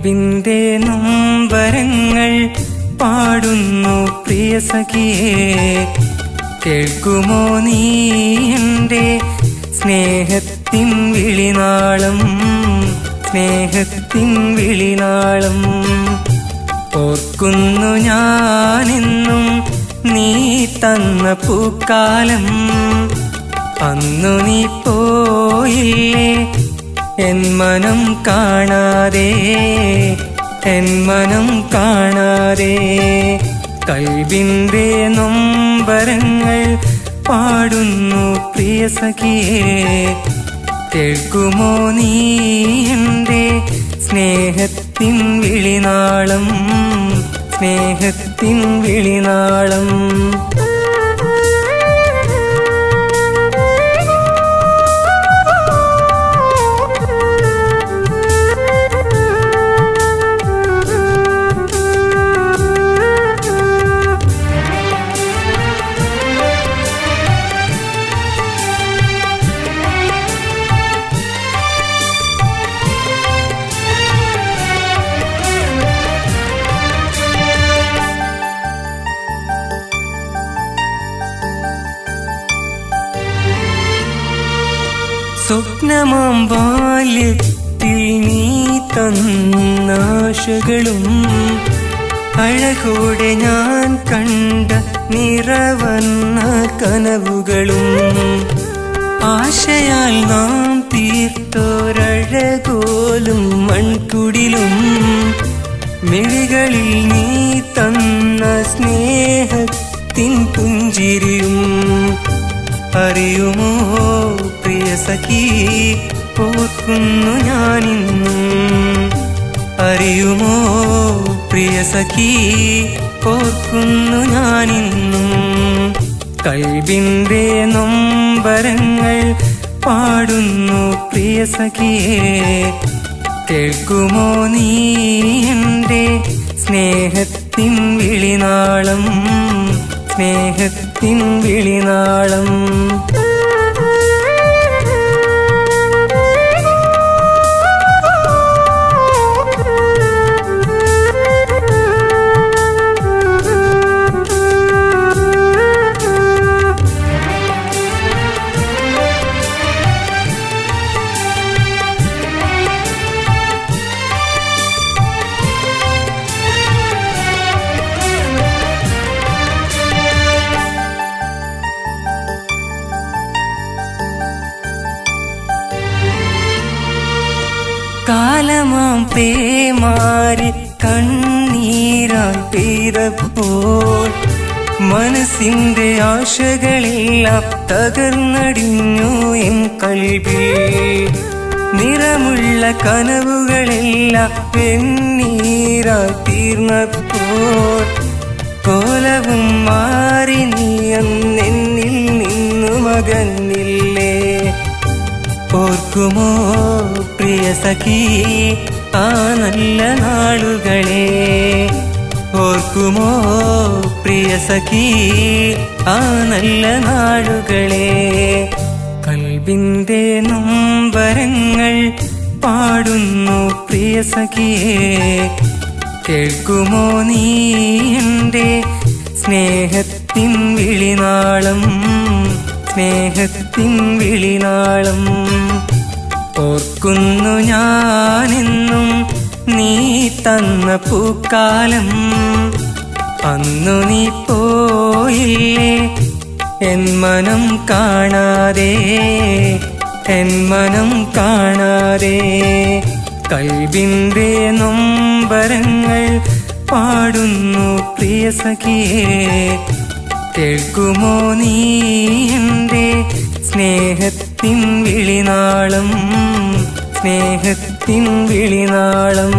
കൽബിന്റെ നൊമ്പരങ്ങൾ പാടുന്നു പ്രിയ സഖിയേ കേൾക്കുമോ നീ എൻ്റെ സ്നേഹത്തിൻ വിളിനാളം സ്നേഹത്തിൻ വിളിനാളം ഓർക്കുന്നു ഞാനെന്നും നീ തന്ന പൂക്കാലം അന്നു നീ പോയില്ലേ എൻ മനം കാണാതെ എൻ മനം കാണാതെ കൽബിന്റെ നൊമ്പരങ്ങൾ പാടുന്നു പ്രിയ സഖിയേ കേൾക്കുമോ നീ എൻ്റെ സ്നേഹത്തിൻ വിളിനാളം സ്നേഹത്തിൻ വിളിനാളം സ്വപ്നമാം ബാല്യത്തിൽ നീ തന്നാശകളും അഴകോടെ ഞാൻ കണ്ട നിറവന്ന കനവുകളും ആശയാൽ നാം തീർത്തോരഴകോലും മൺകുടിലും മിഴികളിൽ നീ തന്ന സ്നേഹത്തിൻ പുഞ്ചിരിയും അറിയുമോ പ്രിയ സഖി ഓർക്കുന്നു ഞാനിന്നും അറിയുമോ പ്രിയ സഖി ഓർക്കുന്നു ഞാനിന്നും കൽബിന്റെ നൊമ്പരങ്ങൾ പാടുന്നു പ്രിയ സഖിയേ കേൾക്കുമോ നീ എൻ്റെ സ്നേഹത്തിൻ വിളിനാളം സ്നേഹത്തിൻ വിളിനാളം കാലമാം പേമാരി കണ്ണീരാൽ പെയ്തപ്പോൾ മനസ്സിന്റെ ആശകളെല്ലാം തകർന്നടിഞ്ഞു എൻ കൽവിൽ നിറമുള്ള കനവുകളെല്ലാം വെണ്ണീരാൽ തീർന്നപ്പോൾ കോലവും മാറി നീ അന്നെന്നിൽ നിന്നു മകന്നില്ലേ ഓർക്കുമോ പ്രിയ സഖി ആ നല്ല നാളുകളെ ഓർക്കുമോ പ്രിയ സഖി ആ നല്ല നാളുകളെ കൽബിന്റെ നൊമ്പരങ്ങൾ പാടുന്നു പ്രിയ സഖിയേ കേൾക്കുമോ നീ എൻ്റെ സ്നേഹത്തിൻ വിളിനാളം സ്നേഹത്തിൻ വിളിനാളം ഓർക്കുന്നു ഞാനെന്നും നീ തന്ന പൂക്കാലം അന്നു നീ പോയില്ലേ എൻ മനം കാണാതെ എൻ മനം കാണാതെ കൽബിന്റെ നൊമ്പരങ്ങൾ പാടുന്നു പ്രിയ സഖിയേ കേൾക്കുമോ നീ എൻ്റെ സ്നേഹത്തിൻ വിളിനാളം സ്നേഹത്തിൻ വിളിനാളം